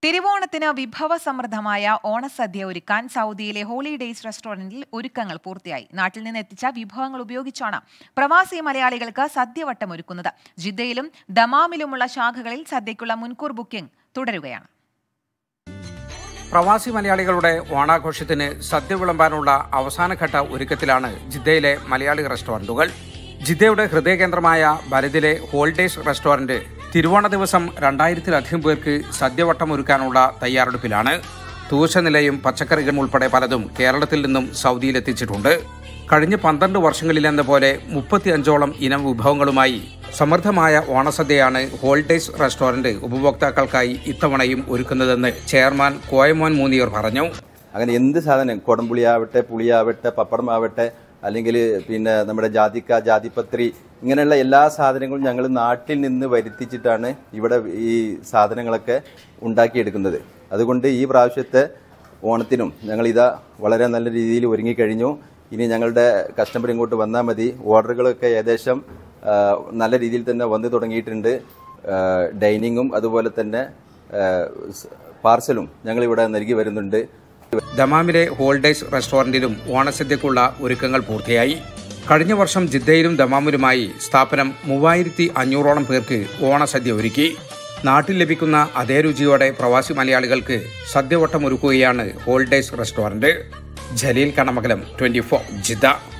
തിരുവോണത്തിന് വിഭവസമൃദ്ധമായ ഓണസദ്യ ഒരുക്കാൻ സൗദിയിലെ ഹോളിഡേയ്സ് റെസ്റ്റോറന്റിൽ ഒരുക്കങ്ങൾ പൂർത്തിയായി നാട്ടിൽ നിന്ന് എത്തിച്ച വിഭവങ്ങൾ ഉപയോഗിച്ചാണ് പ്രവാസി മലയാളികൾക്ക് സദ്യവട്ടം ഒരുക്കുന്നത് ജിദ്ദയിലും ദമാമിലുമുള്ള ശാഖകളിൽ സദ്യയ്ക്കുള്ള മുൻകൂർ ബുക്കിംഗ് തുടരുകയാണ് പ്രവാസി മലയാളികളുടെ ഓണാഘോഷത്തിന് സദ്യ വിളമ്പാനുള്ള അവസാനഘട്ട ഒരുക്കത്തിലാണ് ജിദ്ദയിലെ മലയാളി റെസ്റ്റോറന്റുകൾ ജിദ്ദയുടെ ഹൃദയകേന്ദ്രമായ ബലദിലെ ഹോൾഡേസ് റെസ്റ്റോറന്റ് തിരുവോണ ദിവസം രണ്ടായിരത്തിലധികം പേർക്ക് സദ്യവട്ടം ഒരുക്കാനുള്ള തയ്യാറെടുപ്പിലാണ് തൂശനിലയും പച്ചക്കറികളും ഉൾപ്പെടെ പലതും കേരളത്തിൽ നിന്നും സൗദിയിലെത്തിച്ചിട്ടുണ്ട് കഴിഞ്ഞ പന്ത്രണ്ട് വർഷങ്ങളിലെന്ന പോലെ മുപ്പത്തിയഞ്ചോളം ഇനം വിഭവങ്ങളുമായി സമൃദ്ധമായ ഓണസദ്യയാണ് ഹോൾഡേസ് റെസ്റ്റോറന്റ് ഉപഭോക്താക്കൾക്കായി ഇത്തവണയും ഒരുക്കുന്നതെന്ന് ചെയർമാൻ കോയമോൻ മൂന്നിയർ പറഞ്ഞു അങ്ങനെ എന്ത് സാധനം കുടംപുളിയാവട്ടെ പുളിയാവട്ടെ പപ്പടം ആവട്ടെ അല്ലെങ്കിൽ പിന്നെ നമ്മുടെ ജാതിക്ക ജാതിപത്രി ഇങ്ങനെയുള്ള എല്ലാ സാധനങ്ങളും ഞങ്ങൾ നാട്ടിൽ നിന്ന് വരുത്തിച്ചിട്ടാണ് ഇവിടെ ഈ സാധനങ്ങളൊക്കെ ഉണ്ടാക്കിയെടുക്കുന്നത് അതുകൊണ്ട് ഈ പ്രാവശ്യത്തെ ഓണത്തിനും ഞങ്ങൾ ഇതാ വളരെ നല്ല രീതിയിൽ ഒരുങ്ങിക്കഴിഞ്ഞു ഇനി ഞങ്ങളുടെ കസ്റ്റമർ ഇങ്ങോട്ട് വന്നാൽ മതി ഓർഡറുകളൊക്കെ ഏകദേശം ആ, നല്ല രീതിയിൽ തന്നെ വന്നു തുടങ്ങിയിട്ടുണ്ട് ആ, ഡൈനിങ്ങും അതുപോലെ തന്നെ ആ, സ് പാർസലും ഞങ്ങളിവിടെ നൽകി വരുന്നുണ്ട് ദമാമിലെ ഹോൾഡേസ് റെസ്റ്റോറന്റിലും ഓണസദ്യക്കുള്ള ഒരുക്കങ്ങൾ പൂർത്തിയായി കഴിഞ്ഞ വർഷം ജിദ്ദയിലും ദമാമിലുമായി സ്ഥാപനം മൂവായിരത്തി അഞ്ഞൂറോളം പേർക്ക് ഓണസദ്യ ഒരുക്കി നാട്ടിൽ ലഭിക്കുന്ന അതേ രുചിയോടെ പ്രവാസി മലയാളികൾക്ക് സദ്യവട്ടം ഒരുക്കുകയാണ് Holidays restaurant Jaleel Kanamakalam twenty four Jeddah